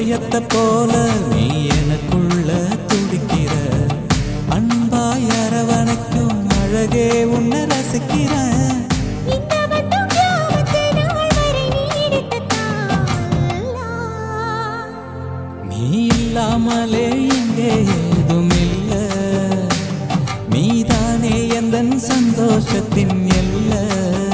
இதயத்தை போல நீ எனக்குள்ள துடிக்கிற அன்பாய் அரவணைக்கும் அழகே உன்னை ரசிக்கிறேன் இந்த வட்டம் கிராமத்து நாள் வரை நீடித்த தாளா. நீ இல்லாமலே இங்கே ஏதும் இல்ல நீதானே எந்த சந்தோஷத்தின் எல்லை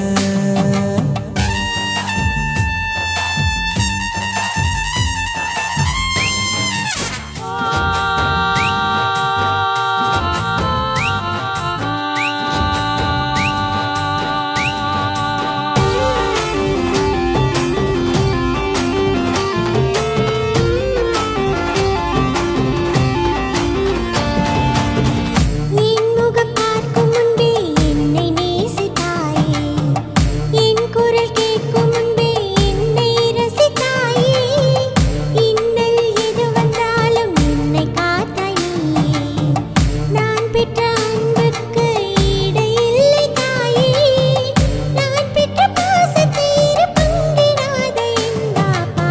என் முகம் பார்க்கும் முன்பே என்னை நேசித்தாயே என் குரல் கேட்கும் முன்பே என்னை ரசித்தாயே இன்னல் எது வந்தாலும் என்னை காத்தாயே நான் பெற்ற அன்புக்கு ஈடில்லை தாயே நான் பெற்ற பாசத்தை இரு பங்கிடாத எந்தாப்பா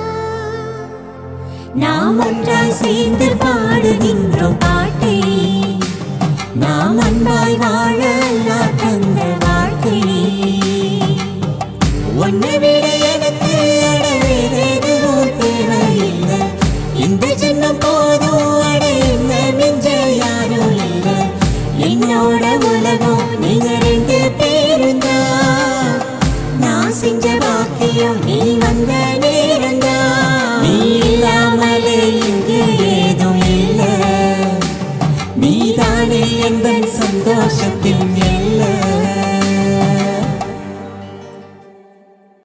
நாம் ஒன்றாய் சேர்ந்து பாடுகின்றோம் பாட்டை நாம் அன்பாய் வாழ அல்லாஹ் தந்த வாழ்க்கை உன்னை விட எனக்கு அடவேதேதும் தேவையில்லை இந்த சின்னம் போதும் அட என்ன மிஞ்ச யாரும் இல்லை என்னோட உலகம் நீங்க ரெண்டு பேருந்தா நான் செஞ்ச பாக்கியம் நீ வந்த நேரந்தா நீ இல்லாமலே இங்கு ஏதும் இல்லை நீதானே எந்த சந்தோஷத்தின் எல்லை